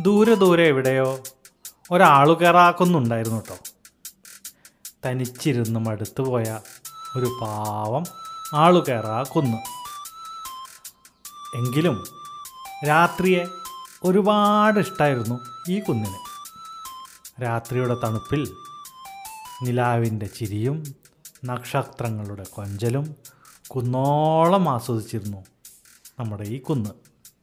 ദൂരെ ദൂരെ എവിടെയോ ഒരാളു കയറാക്കുന്നുണ്ടായിരുന്നു കേട്ടോ തനിച്ചിരുന്ന് മടുത്തു പോയ ഒരു പാവം ആളു കയറാ കുന്ന് എങ്കിലും രാത്രിയെ ഒരുപാട് ഇഷ്ടമായിരുന്നു ഈ കുന്നിന് രാത്രിയുടെ തണുപ്പിൽ നിലാവിൻ്റെ ചിരിയും നക്ഷത്രങ്ങളുടെ കൊഞ്ചലും കുന്നോളം ആസ്വദിച്ചിരുന്നു നമ്മുടെ ഈ കുന്ന്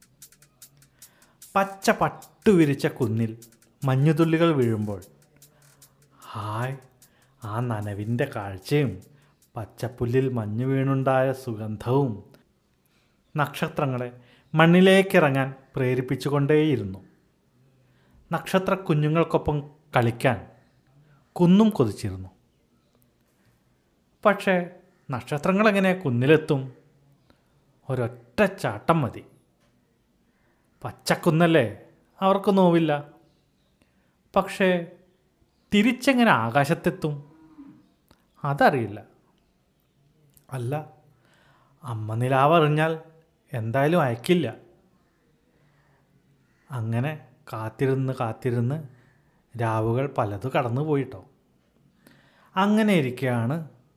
പച്ച പട്ടു വിരിച്ച കുന്നിൽ മഞ്ഞുതുള്ളികൾ വീഴുമ്പോൾ ഹായ് ആ നനവിൻ്റെ കാഴ്ചയും പച്ചപ്പുല്ലിൽ മഞ്ഞു വീണുണ്ടായ സുഗന്ധവും നക്ഷത്രങ്ങളെ മണ്ണിലേക്കിറങ്ങാൻ പ്രേരിപ്പിച്ചുകൊണ്ടേയിരുന്നു നക്ഷത്ര കുഞ്ഞുങ്ങൾക്കൊപ്പം കളിക്കാൻ കുന്നും കൊതിച്ചിരുന്നു പക്ഷേ നക്ഷത്രങ്ങളെങ്ങനെ കുന്നിലെത്തും ഒരൊറ്റ ചാട്ടം മതി പച്ചക്കുന്നല്ലേ അവർക്ക് നോവില്ല പക്ഷേ തിരിച്ചെങ്ങനെ ആകാശത്തെത്തും അതറിയില്ല അല്ല അമ്മ നിലാവ് അറിഞ്ഞാൽ എന്തായാലും അയക്കില്ല അങ്ങനെ കാത്തിരുന്ന് കാത്തിരുന്ന് രാവുകൾ പലത് കടന്നു പോയിട്ടോ അങ്ങനെ ഇരിക്കുകയാണ്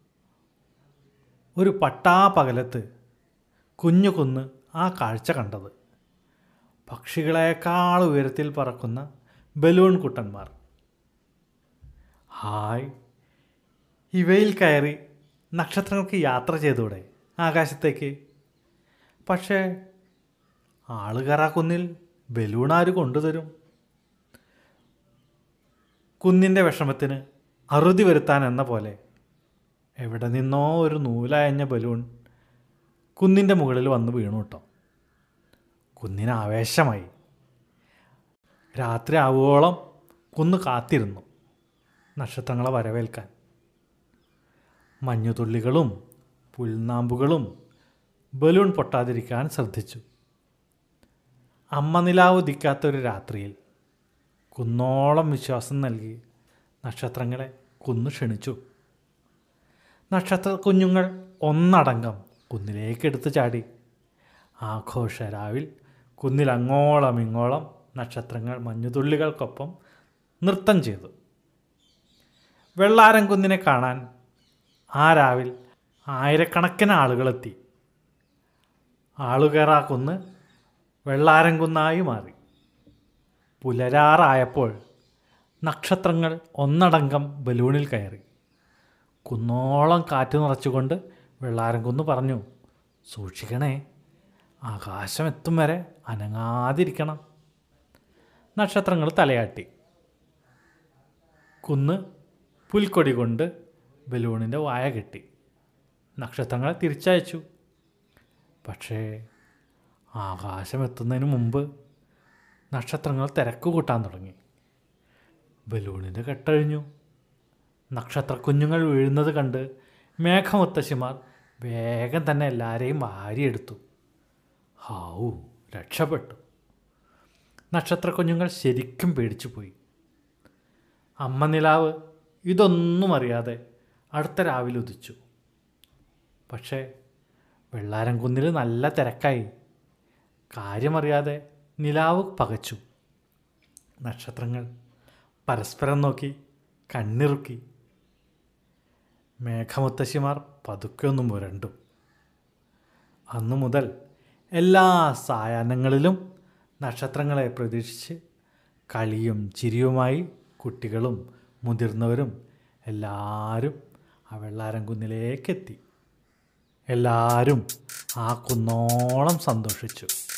ഒരു പട്ടാപകലത്ത് കുഞ്ഞു കുന്ന് ആ കാഴ്ച കണ്ടത് പക്ഷികളെക്കാൾ ഉയരത്തിൽ പറക്കുന്ന ബലൂൺ കുട്ടന്മാർ ഹായ് ഇവയിൽ കയറി നക്ഷത്രങ്ങൾക്ക് യാത്ര ചെയ്തൂടെ ആകാശത്തേക്ക് പക്ഷേ ആളുകറ കുന്നിൽ ബലൂൺ ആര് കൊണ്ടുതരും കുന്നിൻ്റെ വിഷമത്തിന് അറുതി വരുത്താൻ എന്ന പോലെ എവിടെ നിന്നോ ഒരു നൂലയഞ്ഞ ബലൂൺ കുന്നിൻ്റെ മുകളിൽ വന്ന് വീണു കേട്ടോ കുന്നിന് ആവേശമായി രാത്രി ആവുവോളം കുന്ന് കാത്തിരുന്നു നക്ഷത്രങ്ങളെ വരവേൽക്കാൻ മഞ്ഞുതുള്ളികളും പുൽനാമ്പുകളും ബലൂൺ പൊട്ടാതിരിക്കാൻ ശ്രദ്ധിച്ചു അമ്മ നിലാവ് ഉദിക്കാത്തൊരു രാത്രിയിൽ കുന്നോളം വിശ്വാസം നൽകി നക്ഷത്രങ്ങളെ കുന്ന് ക്ഷണിച്ചു നക്ഷത്ര കുഞ്ഞുങ്ങൾ ഒന്നടങ്കം കുന്നിലേക്ക് എടുത്തു ചാടി ആഘോഷരാവിൽ കുന്നിൽ അങ്ങോളം ഇങ്ങോളം നക്ഷത്രങ്ങൾ മഞ്ഞുതുള്ളികൾക്കൊപ്പം നൃത്തം ചെയ്തു വെള്ളാരം കുന്നിനെ കാണാൻ ആ രാവിൽ ആയിരക്കണക്കിന് ആളുകളെത്തി ആളുകേറാ കുന്ന് വെള്ളാരം കുന്നായി മാറി പുലരാറായപ്പോൾ നക്ഷത്രങ്ങൾ ഒന്നടങ്കം ബലൂണിൽ കയറി കുന്നോളം കാറ്റ് നിറച്ചുകൊണ്ട് വെള്ളാരം കുന്ന് പറഞ്ഞു സൂക്ഷിക്കണേ ആകാശം എത്തും വരെ അനങ്ങാതിരിക്കണം നക്ഷത്രങ്ങൾ തലയാട്ടി കുന്ന് പുൽക്കൊടി കൊണ്ട് ബലൂണിൻ്റെ വായ കെട്ടി നക്ഷത്രങ്ങളെ തിരിച്ചയച്ചു പക്ഷേ ആകാശം എത്തുന്നതിന് മുമ്പ് നക്ഷത്രങ്ങൾ തിരക്ക് കൂട്ടാൻ തുടങ്ങി ബലൂണിൻ്റെ കെട്ടഴിഞ്ഞു നക്ഷത്ര കുഞ്ഞുങ്ങൾ വീഴുന്നത് കണ്ട് മേഘമുത്തശ്ശിമാർ വേഗം തന്നെ എല്ലാവരെയും വാരിയെടുത്തു ഹാവു രക്ഷപ്പെട്ടു നക്ഷത്ര കുഞ്ഞുങ്ങൾ ശരിക്കും പേടിച്ചു പോയി അമ്മ നിലാവ് ഇതൊന്നും അറിയാതെ അടുത്ത രാവിലെ ഉദിച്ചു പക്ഷേ വെള്ളാരം കുന്നിൽ നല്ല തിരക്കായി കാര്യമറിയാതെ നിലാവ് പകച്ചു നക്ഷത്രങ്ങൾ പരസ്പരം നോക്കി കണ്ണിറുക്കി മേഘമുത്തശ്ശിമാർ പതുക്കെ ഒന്നും മുരണ്ടു അന്നു മുതൽ എല്ലാ സായാഹ്നങ്ങളിലും നക്ഷത്രങ്ങളെ പ്രതീക്ഷിച്ച് കളിയും ചിരിയുമായി കുട്ടികളും മുതിർന്നവരും എല്ലാവരും ആ വെള്ളാരം കുന്നിലേക്കെത്തി എല്ലാവരും ആ കുന്നോളം സന്തോഷിച്ചു